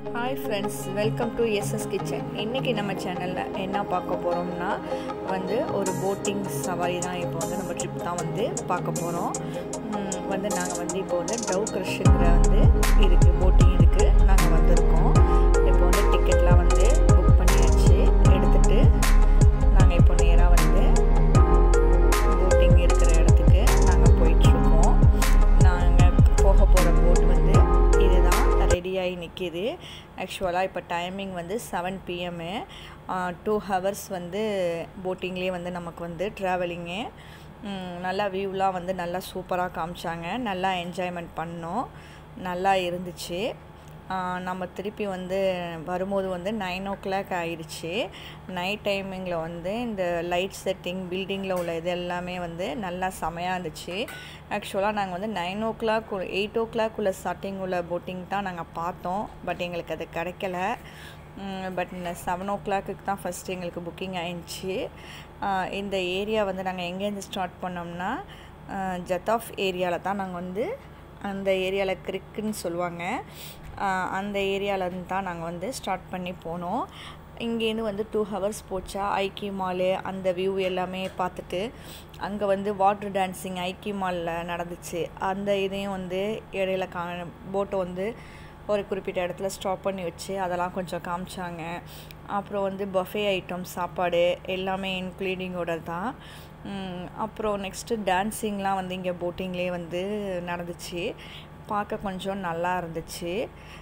hi friends welcome to SS kitchen இன்றைக்கி நம்ம சேனலில் என்ன பார்க்க போகிறோம்னா வந்து ஒரு போட்டிங் சவாரி தான் இப்போ வந்து நம்ம ட்ரிப் தான் வந்து பார்க்க போகிறோம் வந்து நாங்கள் வந்து இப்போ வந்து டவ் க்ரஷ்ங்கிற வந்து இருக்குது போட்டிங் இருக்குது நாங்கள் வந்திருக்கோம் இப்போ வந்து டிக்கெட்லாம் வந்து புக் பண்ணியாச்சு எடுத்துகிட்டு நாங்கள் இப்போ நேராக வந்து போட்டிங் இருக்கிற இடத்துக்கு நாங்கள் போயிட்டுருக்கோம் நாங்கள் போக போகிற போட் வந்து இதுதான் ரெடியாகி நிற்கிது ஆக்சுவலாக இப்போ டைமிங் வந்து செவன் பிஎம்மு டூ ஹவர்ஸ் வந்து போட்டிங்லேயே வந்து நமக்கு வந்து ட்ராவலிங்கு நல்லா வியூலாம் வந்து நல்லா சூப்பராக காமிச்சாங்க நல்லா என்ஜாய்மெண்ட் பண்ணோம் நல்லா இருந்துச்சு நம்ம திருப்பி வந்து வரும்போது வந்து நைன் ஓ கிளாக் ஆயிடுச்சு நைட் டைமிங்கில் வந்து இந்த லைட் செட்டிங் பில்டிங்கில் உள்ள இது எல்லாமே வந்து நல்லா செமையாக இருந்துச்சு ஆக்சுவலாக நாங்கள் வந்து nine o'clock eight o'clock உள்ள ஸ்டார்டிங் உள்ள போட்டிங் தான் நாங்கள் பார்த்தோம் பட் எங்களுக்கு அது கிடைக்கல பட் இந்த செவன் ஓ கிளாக்குக்கு தான் ஃபஸ்ட்டு எங்களுக்கு புக்கிங் ஆயிடுச்சு இந்த ஏரியா வந்து நாங்கள் எங்கேருந்து ஸ்டார்ட் பண்ணோம்னா ஜத்தாஃப் ஏரியாவில் தான் நாங்கள் வந்து அந்த ஏரியாவில் கிரிக்குன்னு சொல்லுவாங்க அந்த ஏரியாவிலேருந்து தான் நாங்கள் வந்து ஸ்டார்ட் பண்ணி போனோம் இங்கேருந்து வந்து டூ ஹவர்ஸ் போச்சா ஐக்கி மாலு அந்த வியூ எல்லாமே பார்த்துட்டு அங்கே வந்து வாட்ரு டான்ஸிங் ஐக்கி மாலில் நடந்துச்சு அந்த இதையும் வந்து இடையில கா போட்டை வந்து ஒரு குறிப்பிட்ட இடத்துல ஸ்டாப் பண்ணி வச்சு அதெல்லாம் கொஞ்சம் காமிச்சாங்க அப்புறம் வந்து பஃபே ஐட்டம் சாப்பாடு எல்லாமே இன்க்ளூடிங்கோட தான் அப்புறம் நெக்ஸ்ட்டு டான்ஸிங்லாம் வந்து இங்கே போட்டிங்லேயே வந்து நடந்துச்சு பார்க்க கொஞ்சம் நல்லா இருந்துச்சு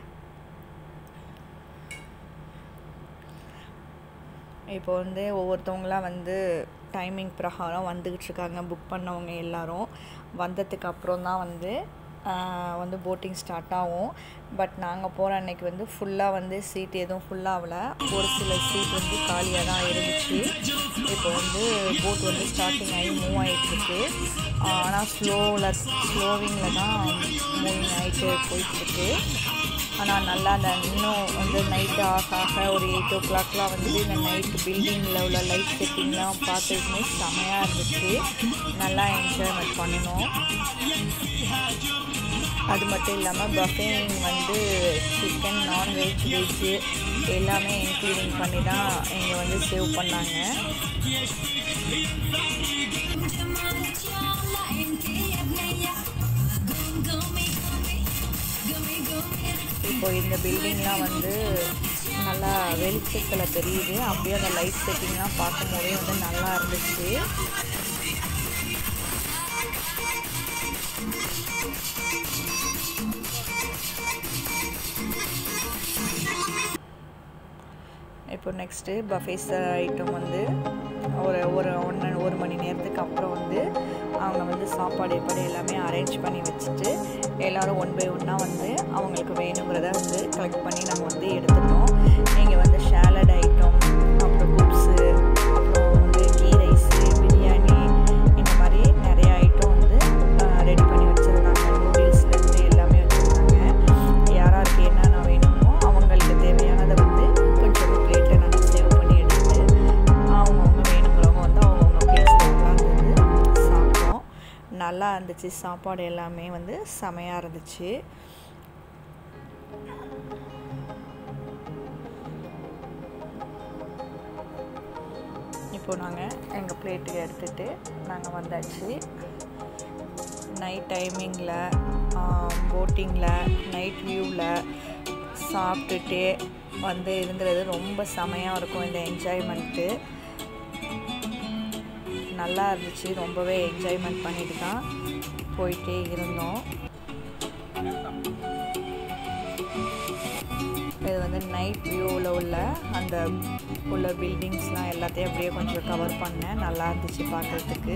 இப்போ வந்து ஒவ்வொருத்தவங்களாம் வந்து டைமிங் பிரகாரம் வந்துக்கிட்டு இருக்காங்க புக் பண்ணவங்க எல்லாரும் வந்ததுக்கு அப்புறம் தான் வந்து வந்து போட்டிங் ஸ்டார்ட் ஆகும் பட் நாங்கள் போகிற அன்னைக்கு வந்து ஃபுல்லாக வந்து சீட் எதுவும் ஃபுல்லாகல ஒரு சில சீட் வந்து காலியாக தான் இருந்துச்சு இப்போ வந்து போட் வந்து ஸ்டார்டிங் ஆகி மூவ் ஆகிட்டுருக்கு ஆனால் ஸ்லோவில் ஸ்லோவிங்கில் தான் மூவிங் ஆகிட்டு போயிட்டுருக்கு ஆனால் நல்லா அந்த இன்னும் வந்து நைட்டு ஆக ஆக ஒரு எயிட் ஓ கிளாக்லாம் வந்து இந்த நைட்டு பில்டிங்கில் உள்ள லைட் செட்டிங்லாம் பார்த்துக்குமே செமையாக இருந்துச்சு நல்லா என்ஜாய்மெண்ட் பண்ணினோம் அது மட்டும் இல்லாமல் பஃபேங் வந்து சிக்கன் நான்வெஜ் வெஜ்ஜு எல்லாமே இன்க்ளூடிங் பண்ணி தான் இங்கே வந்து சேவ் பண்ணாங்க இப்போ இந்த பில்டிங்லாம் வந்து நல்லா வெளிச்சத்தில் தெரியுது அப்படியே அந்த லைட் செட்டிங்லாம் பார்க்கும் போதே வந்து நல்லா இருந்துச்சு இப்போ நெக்ஸ்ட்டு பஃபேஸ் ஐட்டம் வந்து ஒரு ஒரு ஒன்று ஒரு மணி நேரத்துக்கு அப்புறம் வந்து அவங்க வந்து சாப்பாடு ஏற்பாடு எல்லாமே அரேஞ்ச் பண்ணி வச்சுட்டு எல்லோரும் ஒன் பை ஒன்னாக வந்து அவங்களுக்கு வேணுங்கிறத வந்து கலெக்ட் பண்ணி நாங்கள் வந்து எடுத்துட்டோம் இங்கே வந்து ஷேலட் ஐட்டம் அப்புறம் குப்ஸு அப்புறம் வந்து கீ ரைஸு பிரியாணி இந்த மாதிரி நிறைய ஐட்டம் வந்து ரெடி பண்ணி வச்சுருந்தாங்க நூடுல்ஸ்லேருந்து எல்லாமே வச்சுருந்தாங்க யாராருக்கு என்னென்ன வேணுமோ அவங்களுக்கு தேவையானதை வந்து கொஞ்சம் பிளேட்டில் நாங்கள் சேவ் பண்ணி எடுத்து அவங்கவுங்க வேணுங்கிறவங்க வந்து அவங்கவுங்க பிளேஸில் உட்காந்து சாப்பிட்டோம் நல்லா இருந்துச்சு சாப்பாடு எல்லாமே வந்து செமையாக இருந்துச்சு இப்போ நாங்கள் எங்கள் பிளேட்டுக்கு எடுத்துகிட்டு நாங்கள் வந்தாச்சு நைட் டைமிங்கில் போட்டிங்கில் நைட் வியூவில் சாப்பிட்டுட்டு வந்து இருந்துறது ரொம்ப செமையாக இருக்கும் இந்த என்ஜாய்மெண்ட்டு நல்லா இருந்துச்சு ரொம்பவே என்ஜாய்மெண்ட் பண்ணிட்டு தான் போயிட்டே இருந்தோம் இது வந்து நைட் வியூவில் உள்ள அந்த உள்ள பில்டிங்ஸ்லாம் எல்லாத்தையும் அப்படியே கொஞ்சம் கவர் பண்ணேன் நல்லா இருந்துச்சு பார்க்குறதுக்கு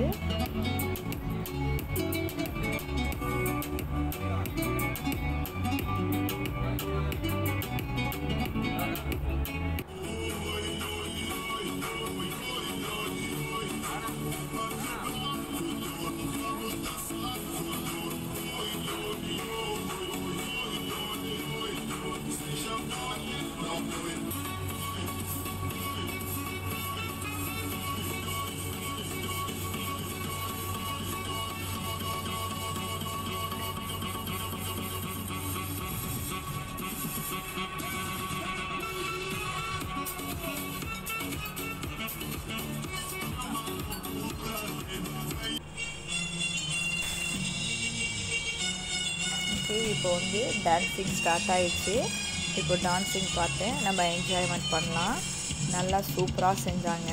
இப்போ வந்து டான்ஸிங் ஸ்டார்ட் ஆயிடுச்சு இப்போ டான்ஸிங் பார்த்து நம்ம என்ஜாய்மெண்ட் பண்ணலாம் நல்லா சூப்பராக செஞ்சாங்க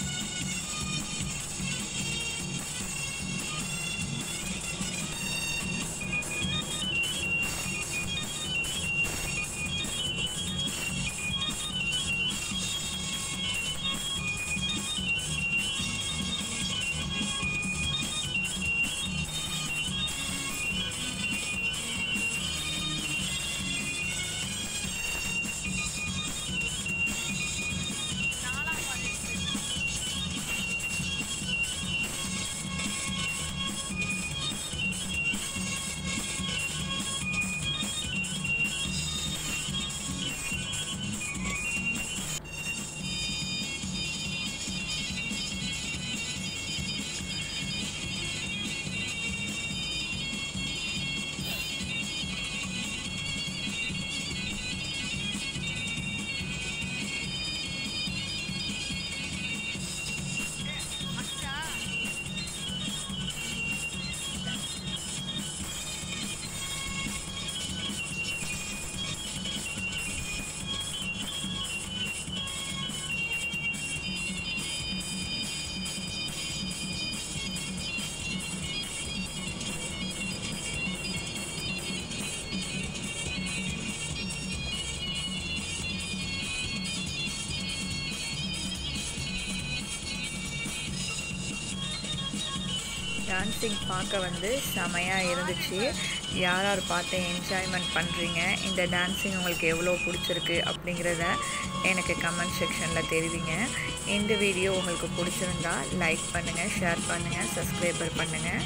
டான்ஸிங் பார்க்க வந்து செமையாக இருந்துச்சு யார் யார் பார்த்து என்ஜாய்மெண்ட் பண்ணுறீங்க இந்த டான்ஸிங் உங்களுக்கு எவ்வளோ பிடிச்சிருக்கு அப்படிங்கிறத எனக்கு கமெண்ட் செக்ஷனில் தெரிவிங்க இந்த வீடியோ உங்களுக்கு பிடிச்சிருந்தா லைக் பண்ணுங்கள் ஷேர் பண்ணுங்கள் சப்ஸ்கிரைபர் பண்ணுங்கள்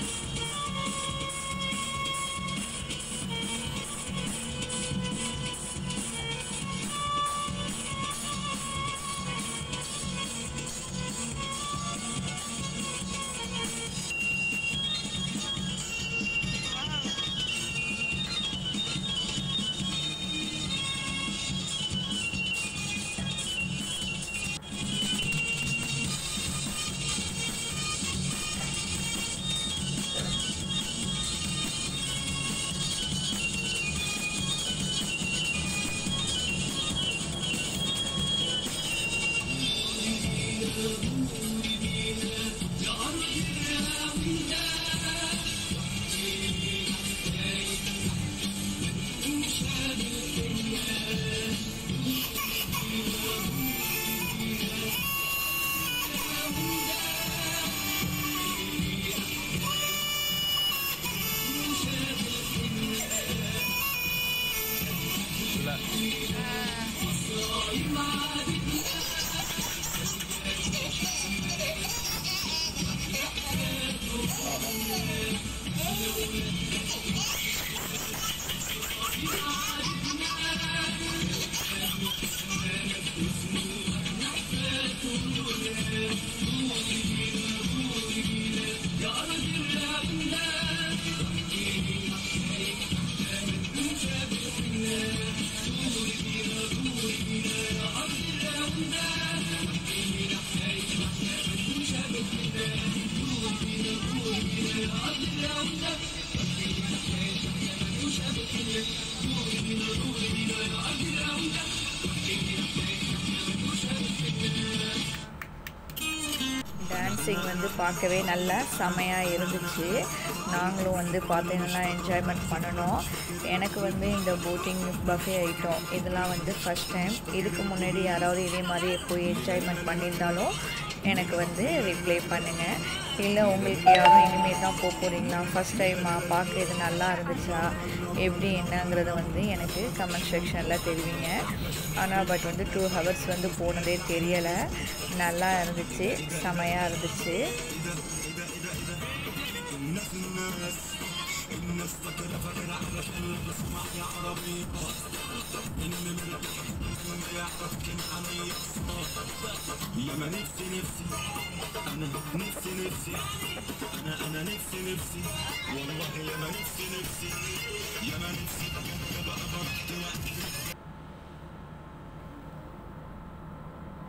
டான்ஸிங் வந்து பார்க்கவே நல்லா செமையாக இருந்துச்சு நாங்களும் வந்து பார்த்து நல்லா என்ஜாய்மெண்ட் பண்ணணும் எனக்கு வந்து இந்த போட்டிங் பஃபே ஐட்டம் இதெல்லாம் வந்து ஃபஸ்ட் டைம் இதுக்கு முன்னாடி யாராவது இதே மாதிரி போய் என்ஜாய்மெண்ட் பண்ணியிருந்தாலும் எனக்கு வந்து ரிப்ளை பண்ணுங்கள் இல்லை உங்களுக்கு யாரும் இனிமேல் தான் போக போகிறீங்களா ஃபஸ்ட் டைமா பார்க்க இது நல்லா இருந்துச்சா எப்படி என்னங்கிறத வந்து எனக்கு கமெண்ட் செக்ஷனில் தெரிவிங்க ஆனால் பட் வந்து டூ ஹவர்ஸ் வந்து போனதே தெரியலை நல்லா இருந்துச்சு செமையாக இருந்துச்சு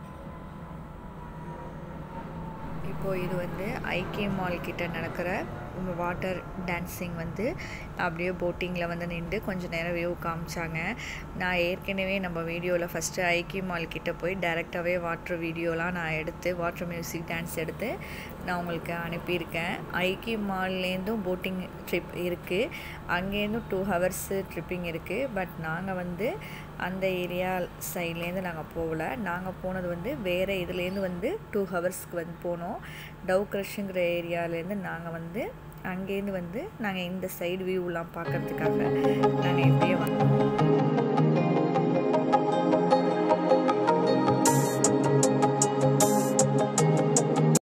இப்போது இது வந்து ஐகே மால் கிட்ட நடக்கிற வாட்டர் டான்ஸிங் வந்து அப்படியே போட்டிங்கில் வந்து நின்று கொஞ்சம் நேரம் வியூ காமிச்சாங்க நான் ஏற்கனவே நம்ம வீடியோவில் ஃபஸ்ட்டு ஐக்கி மால் கிட்டே போய் டேரெக்டாகவே வாட்டர் வீடியோலாம் நான் எடுத்து வாட்டர் மியூசிக் டான்ஸ் எடுத்து நான் உங்களுக்கு அனுப்பியிருக்கேன் ஐக்கி மால்லேருந்தும் போட்டிங் ட்ரிப் இருக்குது அங்கேருந்தும் டூ ஹவர்ஸு ட்ரிப்பிங் இருக்குது பட் நாங்கள் வந்து அந்த ஏரியா சைட்லேருந்து நாங்கள் போகல நாங்கள் போனது வந்து வேறு இதுலேருந்து வந்து டூ ஹவர்ஸ்க்கு வந்து போனோம் டவ் க்ரஷ்ங்கிற ஏரியாலேருந்து நாங்கள் வந்து அங்கேருந்து வந்து நாங்கள் இந்த சைடு வியூலாம் பார்க்குறதுக்காக நாங்கள் இப்படியே வந்தோம்